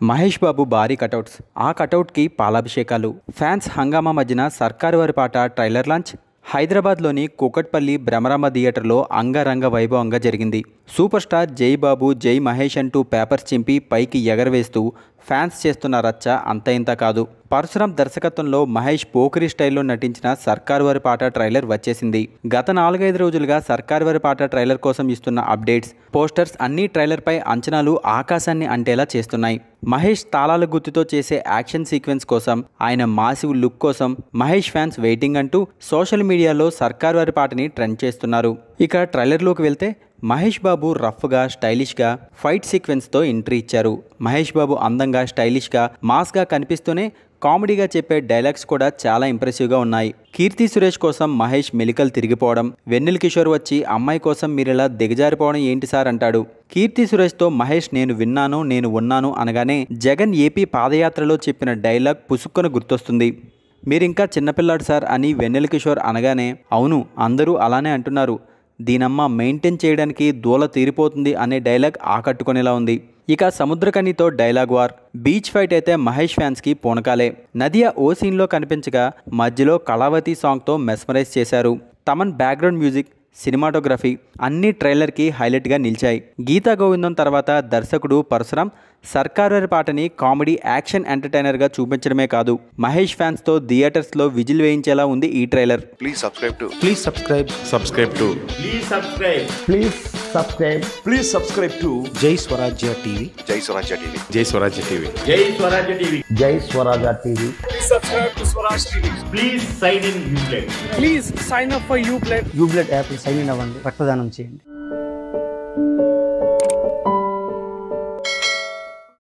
మహేష్ బాబు భారీ కటౌట్స్ ఆ కటౌట్కి పాలాభిషేకాలు ఫ్యాన్స్ హంగామా మధ్యన సర్కారు వారి పాట ట్రైలర్ లాంచ్ హైదరాబాద్లోని కూకట్పల్లి భ్రమరామ థియేటర్లో అంగరంగ వైభవంగా జరిగింది సూపర్ స్టార్ జై బాబు జై మహేష్ అంటూ పేపర్స్ చింపి పైకి ఎగరవేస్తూ ఫ్యాన్స్ చేస్తున్న రచ్చ అంత ఇంత కాదు పరశురాం దర్శకత్వంలో మహేష్ పోకిరి స్టైల్లో నటించిన సర్కారు వారి పాట ట్రైలర్ వచ్చేసింది గత నాలుగైదు రోజులుగా సర్కారు వారి పాట ట్రైలర్ కోసం ఇస్తున్న అప్డేట్స్ పోస్టర్స్ అన్ని ట్రైలర్పై అంచనాలు ఆకాశాన్ని అంటేలా చేస్తున్నాయి మహేష్ తాళాల గుర్తుతో చేసే యాక్షన్ సీక్వెన్స్ కోసం ఆయన మాసివ్ లుక్ కోసం మహేష్ ఫ్యాన్స్ వెయిటింగ్ అంటూ సోషల్ మీడియాలో సర్కారు వారి పాటని ట్రెండ్ చేస్తున్నారు ఇక ట్రైలర్లోకి వెళ్తే మహేష్ బాబు రఫ్గా స్టైలిష్గా ఫైట్ సీక్వెన్స్తో ఎంట్రీ ఇచ్చారు మహేష్ బాబు అందంగా స్టైలిష్గా మాస్గా కనిపిస్తూనే కామెడీగా చెప్పే డైలాగ్స్ కూడా చాలా ఇంప్రెసివ్గా ఉన్నాయి కీర్తి సురేష్ కోసం మహేష్ మెలికలు తిరిగిపోవడం వెన్నెల కిషోర్ వచ్చి అమ్మాయి కోసం మీరిలా దిగజారిపోవడం ఏంటి సార్ అంటాడు కీర్తి సురేష్తో మహేష్ నేను విన్నాను నేను ఉన్నాను అనగానే జగన్ ఏపీ పాదయాత్రలో చెప్పిన డైలాగ్ పుసుక్కున గుర్తొస్తుంది మీరింకా చిన్నపిల్లాడు సార్ అని వెన్నెల కిషోర్ అనగానే అవును అందరూ అలానే అంటున్నారు దీనమ్మ మెయింటైన్ చేయడానికి దూల తీరిపోతుంది అనే డైలాగ్ ఆకట్టుకునేలా ఉంది ఇక సముద్రకనితో డైలాగ్ వార్ బీచ్ ఫైట్ అయితే మహేష్ ఫ్యాన్స్కి పూనకాలే నదియా ఓ సీన్లో కనిపించగా మధ్యలో కళావతి సాంగ్తో మెస్మరైజ్ చేశారు తమన్ బ్యాక్గ్రౌండ్ మ్యూజిక్ సినిమాటోగ్రఫీ అన్ని ట్రైలర్కి హైలైట్గా నిలిచాయి గీతా గోవిందం తర్వాత దర్శకుడు పరశురాం సర్కారు పాటని కామెడీ యాక్షన్ ఎంటర్టైనర్గా చూపించడమే కాదు మహేష్ ఫ్యాన్స్తో థియేటర్స్లో విజిల్ వేయించేలా ఉంది ఈ trailer Please subscribe to Please subscribe. subscribe to Please subscribe. Please subscribe. please subscribe to Jai Swarajya TV. Jai Swarajya TV. Jai Swarajya TV. Jai Swarajya TV. Jai Swaraja TV. Please sign in Uplay. Please sign up for Uplay యూబ్లెట్ app sign in అవ్వండి రక్తదానం చేయండి